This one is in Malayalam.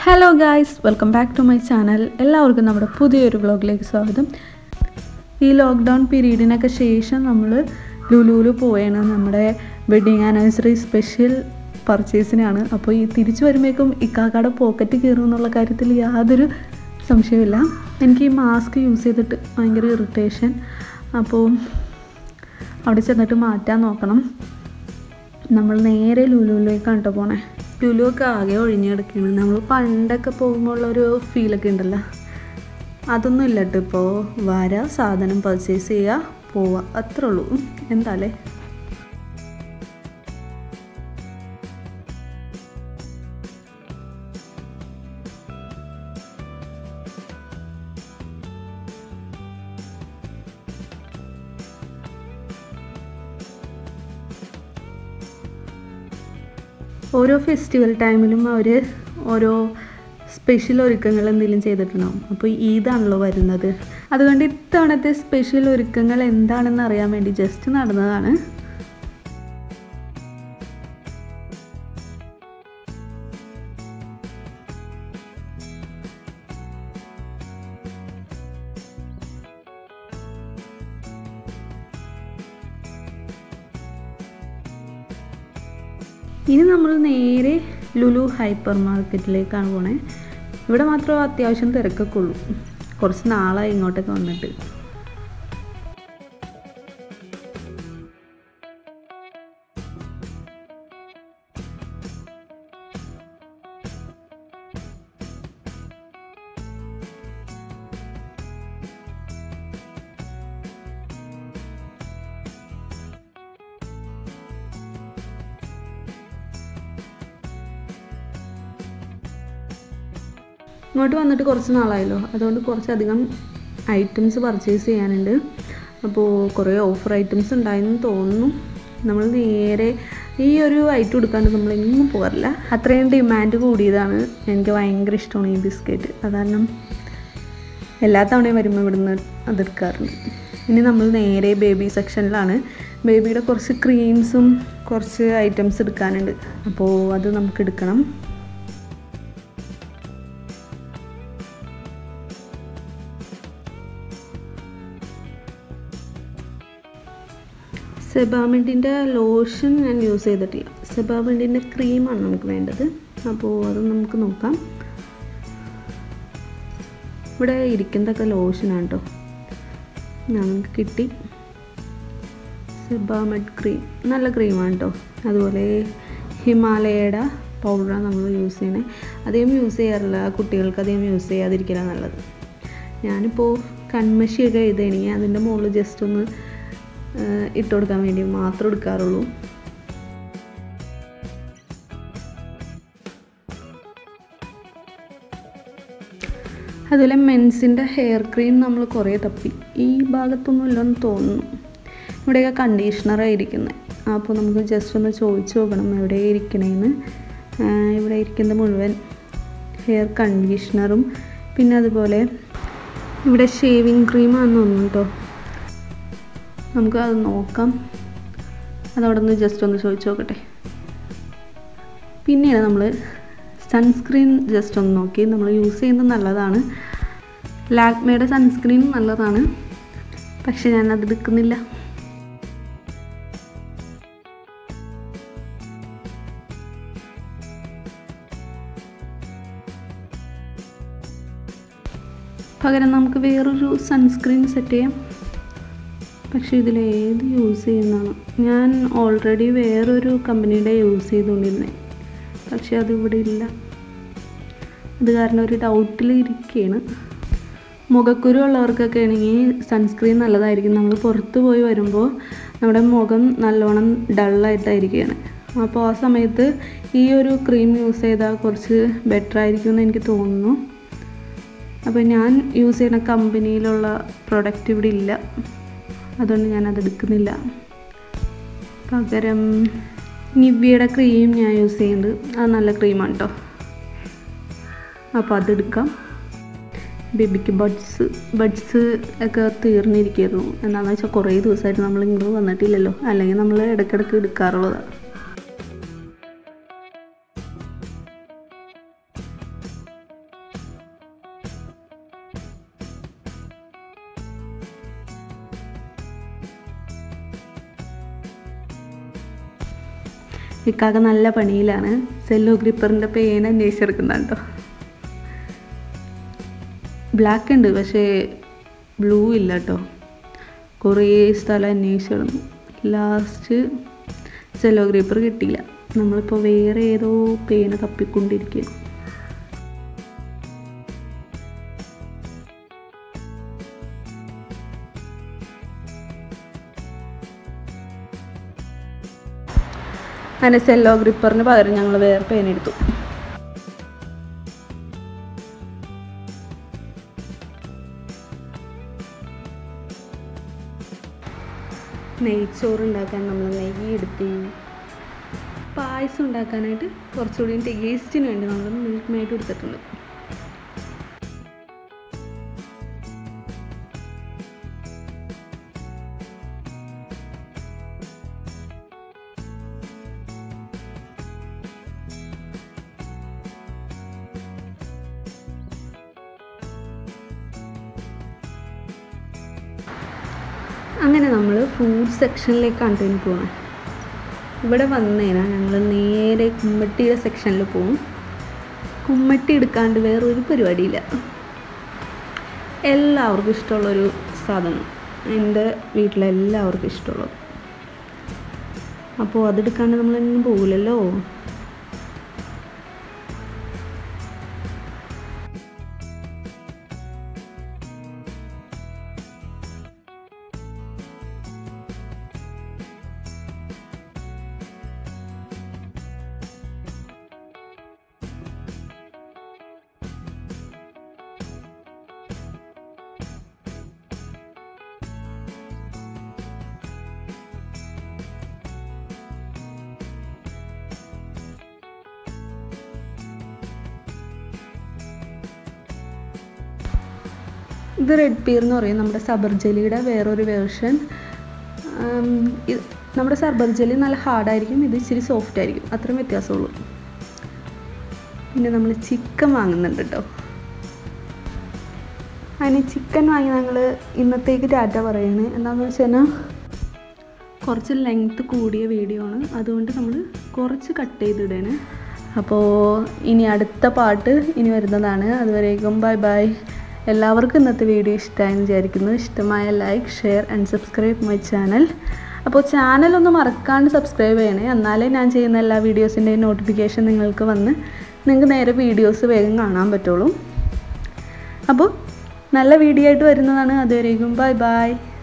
hello guys welcome back to my channel എല്ലാവർക്കും നമ്മുടെ പുതിയൊരു വ്ളോഗിലേക്ക് സ്വാഗതം ഈ ലോക്ക്ഡൗൺ പീരീഡിനൊക്കെ ശേഷം നമ്മൾ ലുലുവിൽ പോയാണ് നമ്മുടെ വെഡിങ് ആനിവേഴ്സറി സ്പെഷ്യൽ പർച്ചേസിനാണ് അപ്പോൾ ഈ തിരിച്ചു വരുമ്പോഴേക്കും ഇക്കാക്കയുടെ പോക്കറ്റ് കയറും എന്നുള്ള കാര്യത്തിൽ യാതൊരു സംശയമില്ല എനിക്ക് ഈ മാസ്ക് യൂസ് ചെയ്തിട്ട് ഭയങ്കര ഇറിറ്റേഷൻ അപ്പോൾ അവിടെ ചെന്നിട്ട് മാറ്റാൻ നോക്കണം നമ്മൾ നേരെ ലുലുവിലേക്കാണ് കേട്ടോ പോണേ ലുലു ഒക്കെ ആകെ ഒഴിഞ്ഞു കിടക്കുകയാണ് നമ്മൾ പണ്ടൊക്കെ പോകുമ്പോൾ ഉള്ളൊരു ഫീലൊക്കെ ഉണ്ടല്ലോ അതൊന്നും ഇല്ല കേട്ടോ ഇപ്പോൾ വരാ സാധനം പർച്ചേസ് ചെയ്യുക പോവുക അത്രേ ഉള്ളൂ എന്താല്ലേ ഓരോ ഫെസ്റ്റിവൽ ടൈമിലും അവർ ഓരോ സ്പെഷ്യൽ ഒരുക്കങ്ങൾ എന്തെങ്കിലും ചെയ്തിട്ടുണ്ടാവും അപ്പോൾ ഈദാണല്ലോ വരുന്നത് അതുകൊണ്ട് ഇത്തവണത്തെ സ്പെഷ്യൽ ഒരുക്കങ്ങൾ എന്താണെന്ന് അറിയാൻ വേണ്ടി ജസ്റ്റ് നടന്നതാണ് ഇനി നമ്മൾ നേരെ ലുലു ഹൈപ്പർ മാർക്കറ്റിലേക്കാണ് പോണേ ഇവിടെ മാത്രമേ അത്യാവശ്യം തിരക്കൊക്കെ ഉള്ളൂ കുറച്ച് നാളായി ഇങ്ങോട്ടൊക്കെ വന്നിട്ട് ഇങ്ങോട്ട് വന്നിട്ട് കുറച്ച് നാളായല്ലോ അതുകൊണ്ട് കുറച്ചധികം ഐറ്റംസ് പർച്ചേസ് ചെയ്യാനുണ്ട് അപ്പോൾ കുറേ ഓഫർ ഐറ്റംസ് ഉണ്ടായെന്ന് തോന്നുന്നു നമ്മൾ നേരെ ഈ ഒരു ഐറ്റം എടുക്കാണ്ട് നമ്മൾ എങ്ങും പോകാറില്ല അത്രയും ഡിമാൻഡ് കൂടിയതാണ് എനിക്ക് ഭയങ്കര ഇഷ്ടമാണ് ഈ ബിസ്ക്കറ്റ് അത് കാരണം എല്ലാ തവണയും വരുമ്പോൾ ഇവിടുന്ന് അതെടുക്കാറുണ്ട് ഇനി നമ്മൾ നേരെ ബേബി സെക്ഷനിലാണ് ബേബിയുടെ കുറച്ച് ക്രീംസും കുറച്ച് ഐറ്റംസ് എടുക്കാനുണ്ട് അപ്പോൾ അത് നമുക്ക് എടുക്കണം സെബാമെൻറ്റിൻ്റെ ലോഷൻ ഞാൻ യൂസ് ചെയ്തിട്ടില്ല സെബാമെൻറ്റിൻ്റെ ക്രീമാണ് നമുക്ക് വേണ്ടത് അപ്പോൾ അത് നമുക്ക് നോക്കാം ഇവിടെ ഇരിക്കുന്നതൊക്കെ ലോഷനാണ് കേട്ടോ നമുക്ക് കിട്ടി സെബാമെഡ് ക്രീം നല്ല ക്രീമാണ് കേട്ടോ അതുപോലെ ഹിമാലയയുടെ പൗഡറാണ് നമ്മൾ യൂസ് ചെയ്യണേ അധികം യൂസ് ചെയ്യാറില്ല കുട്ടികൾക്ക് അധികം യൂസ് ചെയ്യാതിരിക്കലാണ് നല്ലത് ഞാനിപ്പോൾ കൺമഷിയൊക്കെ എഴുതണെങ്കിൽ അതിൻ്റെ മുകളിൽ ജസ്റ്റ് ഒന്ന് ഇട്ട് കൊടുക്കാൻ വേണ്ടി മാത്രം എടുക്കാറുള്ളൂ അതുപോലെ മെൻസിൻ്റെ ഹെയർ ക്രീം നമ്മൾ കുറേ തപ്പി ഈ ഭാഗത്തൊന്നും ഇല്ലെന്ന് തോന്നുന്നു ഇവിടെയൊക്കെ കണ്ടീഷണറാണ് ഇരിക്കുന്നത് അപ്പോൾ നമുക്ക് ജസ്റ്റ് ഒന്ന് ചോദിച്ചു നോക്കണം എവിടെ ഇരിക്കണേന്ന് ഇവിടെ ഇരിക്കുന്ന മുഴുവൻ ഹെയർ കണ്ടീഷണറും പിന്നെ അതുപോലെ ഇവിടെ ഷേവിങ് ക്രീമാണെന്ന് തോന്നുന്നു കേട്ടോ നമുക്ക് അത് നോക്കാം അതവിടെ നിന്ന് ജസ്റ്റ് ഒന്ന് ചോദിച്ചു നോക്കട്ടെ പിന്നെയാണ് നമ്മൾ സൺസ്ക്രീൻ ജസ്റ്റ് ഒന്ന് നോക്കി നമ്മൾ യൂസ് ചെയ്യുന്നത് നല്ലതാണ് ലാക്മയുടെ സൺസ്ക്രീൻ നല്ലതാണ് പക്ഷെ ഞാൻ അത് എടുക്കുന്നില്ല പകരം നമുക്ക് വേറൊരു സൺസ്ക്രീൻ സെറ്റ് ചെയ്യാം പക്ഷേ ഇതിൽ ഏത് യൂസ് ചെയ്യുന്നതാണ് ഞാൻ ഓൾറെഡി വേറൊരു കമ്പനിയുടെ യൂസ് ചെയ്തുകൊണ്ടിരുന്നത് പക്ഷേ അത് ഇവിടെ ഇല്ല അത് കാരണം ഒരു ഡൗട്ടിൽ ഇരിക്കുകയാണ് മുഖക്കുരു ഉള്ളവർക്കൊക്കെ ആണെങ്കിൽ സൺസ്ക്രീൻ നല്ലതായിരിക്കും നമ്മൾ പുറത്ത് പോയി വരുമ്പോൾ നമ്മുടെ മുഖം നല്ലോണം ഡള്ളായിട്ടായിരിക്കുകയാണ് അപ്പോൾ ആ സമയത്ത് ഈ ഒരു ക്രീം യൂസ് ചെയ്താൽ കുറച്ച് ബെറ്റർ ആയിരിക്കും എന്ന് എനിക്ക് തോന്നുന്നു അപ്പോൾ ഞാൻ യൂസ് ചെയ്യുന്ന കമ്പനിയിലുള്ള പ്രൊഡക്റ്റ് ഇവിടെ ഇല്ല അതുകൊണ്ട് ഞാനത് എടുക്കുന്നില്ല പകരം നിവ്യയുടെ ക്രീം ഞാൻ യൂസ് ചെയ്യുന്നുണ്ട് അത് നല്ല ക്രീമാണ് കേട്ടോ അപ്പോൾ അതെടുക്കാം ബേബിക്ക് ബഡ്സ് ബഡ്സ് ഒക്കെ തീർന്നിരിക്കുന്നു എന്താണെന്ന് വെച്ചാൽ കുറേ ദിവസമായിട്ട് നമ്മൾ ഇങ്ങോട്ട് വന്നിട്ടില്ലല്ലോ അല്ലെങ്കിൽ നമ്മൾ ഇടയ്ക്കിടയ്ക്ക് എടുക്കാറുള്ളതാണ് ഇക്കാക്ക നല്ല പണിയിലാണ് സെല്ലോ ഗ്രിപ്പറിൻ്റെ പേന അന്വേഷിച്ചെടുക്കുന്നുണ്ട് കേട്ടോ ബ്ലാക്ക് ഉണ്ട് പക്ഷേ ബ്ലൂ ഇല്ല കേട്ടോ കുറേ സ്ഥലം അന്വേഷിച്ചിടുന്നു ലാസ്റ്റ് സെല്ലോ ഗ്രീപ്പർ കിട്ടിയില്ല നമ്മളിപ്പോൾ വേറെ ഏതോ പേന തപ്പിക്കൊണ്ടിരിക്കുക അങ്ങനെ സെല്ലോ ഗ്രിപ്പറിന് പകരം ഞങ്ങൾ വേറെ പേന എടുത്തു നെയ്ച്ചോറ് ഉണ്ടാക്കാൻ നമ്മൾ നെയ്യ് എടുത്തു പായസം ഉണ്ടാക്കാനായിട്ട് കുറച്ചുകൂടി ടേസ്റ്റിന് വേണ്ടി നമ്മൾ മിൽക്ക് മെയ്ഡ് എടുത്തിട്ടുണ്ട് അങ്ങനെ നമ്മൾ ഫുഡ് സെക്ഷനിലേക്കാണ് ഇനി പോകുന്നത് ഇവിടെ വന്നേനാൽ ഞങ്ങൾ നേരെ കുമ്മട്ടിയുടെ സെക്ഷനിൽ പോകും കുമ്മട്ടി എടുക്കാണ്ട് വേറൊരു പരിപാടിയില്ല എല്ലാവർക്കും ഇഷ്ടമുള്ളൊരു സാധനം എൻ്റെ വീട്ടിലെല്ലാവർക്കും ഇഷ്ടമുള്ളത് അപ്പോൾ അതെടുക്കാണ്ട് നമ്മളെങ്ങും പോകില്ലല്ലോ ഇത് റെഡ് പീർ എന്ന് പറയും നമ്മുടെ സബർജലിയുടെ വേറൊരു വേർഷൻ ഇത് നമ്മുടെ സർബർജലി നല്ല ഹാർഡായിരിക്കും ഇത് ഇച്ചിരി സോഫ്റ്റ് ആയിരിക്കും അത്രയും വ്യത്യാസമുള്ളൂ പിന്നെ നമ്മൾ ചിക്കൻ വാങ്ങുന്നുണ്ട് കേട്ടോ അതിന് ചിക്കൻ വാങ്ങി ഞങ്ങൾ ഇന്നത്തേക്ക് ടാറ്റ പറയാണ് എന്താണെന്ന് വെച്ച് കഴിഞ്ഞാൽ കുറച്ച് ലെങ്ത്ത് കൂടിയ വീഡിയോ ആണ് അതുകൊണ്ട് നമ്മൾ കുറച്ച് കട്ട് ചെയ്തിടേണ് അപ്പോൾ ഇനി അടുത്ത പാട്ട് ഇനി വരുന്നതാണ് അതുവരേക്കും ബൈ ബൈ എല്ലാവർക്കും ഇന്നത്തെ വീഡിയോ ഇഷ്ടമായെന്ന് വിചാരിക്കുന്നു ഇഷ്ടമായ like share and subscribe my channel അപ്പോൾ ചാനൽ ഒന്ന് മറക്കാണ്ട് സബ്സ്ക്രൈബ് ചെയ്യണേ എന്നാലേ ഞാൻ ചെയ്യുന്ന എല്ലാ വീഡിയോസിൻ്റെയും നോട്ടിഫിക്കേഷൻ നിങ്ങൾക്ക് വന്ന് നിങ്ങൾക്ക് നേരെ വീഡിയോസ് വേഗം കാണാൻ പറ്റുള്ളൂ അപ്പോൾ നല്ല വീഡിയോ ആയിട്ട് വരുന്നതാണ് അതുവരേക്കും ബൈ ബൈ